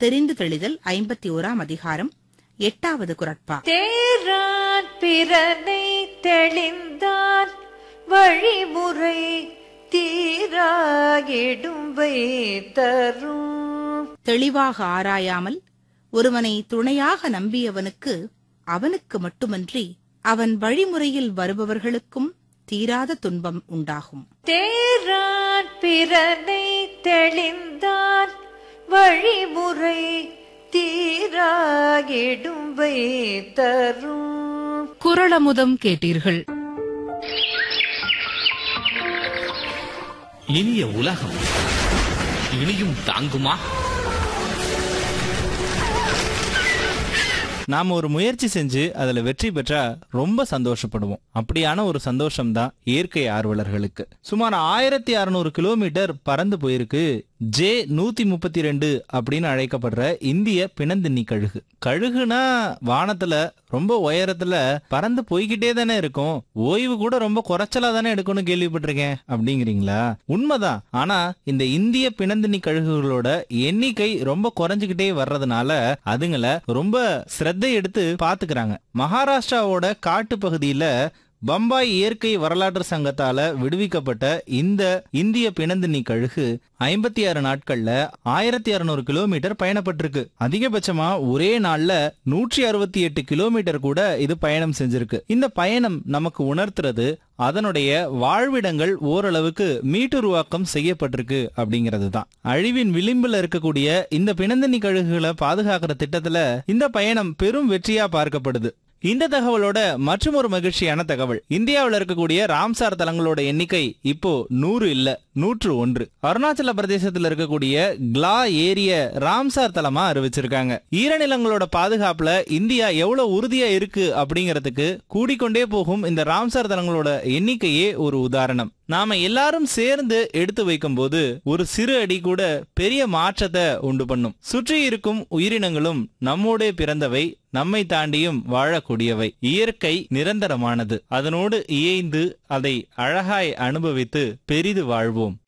தெரிந்து தெளிதல் ஐம்பத்தி ஓராம் அதிகாரம் எட்டாவது குரட்பா தேரான் பிறனை தெளிந்தான் வழிமுறை தீராகிடும்பை தரும் தெளிவாக ஆராயாமல் ஒருவனை துணையாக நம்பியவனுக்கு அவனுக்கு மட்டுமன்றி அவன் வழிமுறையில் வருபவர்களுக்கும் தீராத துன்பம் உண்டாகும் தேரான் பிறனை தெளிந்தான் வழிமுறை தீராகிடும்பை தரும் குரளமுதம் கேட்டீர்கள் இனிய உலகம் இனியும் தாங்குமா நாம ஒரு முயற்சி செஞ்சு அதுல வெற்றி பெற்றா ரொம்ப சந்தோஷப்படுவோம் அப்படியான ஒரு சந்தோஷம் தான் இயற்கை ஆர்வலர்களுக்கு சுமார் ஆயிரத்தி அறுநூறு கிலோமீட்டர் பறந்து போயிருக்கு ஜே நூத்தி முப்பத்தி ரெண்டு அப்படின்னு அழைக்கப்படுற இந்திய பிணந்தின்னி கழுகு கழுகுனா வானத்துல ரொம்ப உயரத்துல பறந்து போய்கிட்டே தானே இருக்கும் ஓய்வு கூட ரொம்ப குறைச்சலா தானே எடுக்கணும் கேள்விப்பட்டிருக்கேன் அப்படிங்கிறீங்களா உண்மைதான் ஆனா இந்த இந்திய பிணந்தின்னி கழுகுகளோட எண்ணிக்கை ரொம்ப குறைஞ்சுகிட்டே வர்றதுனால அதுங்கள ரொம்ப சிரத்தை எடுத்து பாத்துக்கிறாங்க மகாராஷ்டிராவோட காட்டு பகுதியில பம்பாய் இயற்கை வரலாற்று சங்கத்தால விடுவிக்கப்பட்ட இந்த இந்திய பிணந்தின்னி கழுகு ஐம்பத்தி ஆறு நாட்கள்ல ஆயிரத்தி அறுநூறு கிலோமீட்டர் பயணப்பட்டிருக்கு அதிகபட்சமா ஒரே நாள்ல நூற்றி அறுபத்தி எட்டு கிலோமீட்டர் கூட இது பயணம் செஞ்சிருக்கு இந்த பயணம் நமக்கு உணர்த்துறது அதனுடைய வாழ்விடங்கள் ஓரளவுக்கு மீட்டுருவாக்கம் செய்யப்பட்டிருக்கு அப்படிங்கிறது தான் அழிவின் விளிம்புல இருக்கக்கூடிய இந்த பிணந்தினி கழுகுகளை பாதுகாக்கிற திட்டத்துல இந்த பயணம் பெரும் வெற்றியா பார்க்கப்படுது இந்த தகவலோட மற்றும் ஒரு மகிழ்ச்சியான தகவல் இந்தியாவில் இருக்கக்கூடிய ராம்சார் தலங்களோட எண்ணிக்கை இப்போ நூறு இல்ல நூற்று ஒன்று அருணாச்சல பிரதேசத்தில் இருக்கக்கூடிய கிளா ஏரிய ராம்சார் தலமா அறிவிச்சிருக்காங்க ஈரநிலங்களோட பாதுகாப்புல இந்தியா எவ்வளவு உறுதியா இருக்கு அப்படிங்கறதுக்கு கூடிக்கொண்டே போகும் இந்த ராம்சார் தலங்களோட எண்ணிக்கையே ஒரு உதாரணம் நாம எல்லாரும் சேர்ந்து எடுத்து வைக்கும்போது ஒரு சிறு அடி கூட பெரிய மாற்றத்தை உண்டு பண்ணும் சுற்றி இருக்கும் உயிரினங்களும் நம்மோடே பிறந்தவை நம்மை தாண்டியும் வாழக்கூடியவை இயற்கை நிரந்தரமானது அதனோடு இயைந்து அதை அழகாய் அனுபவித்து பெரிது வாழ்வோம்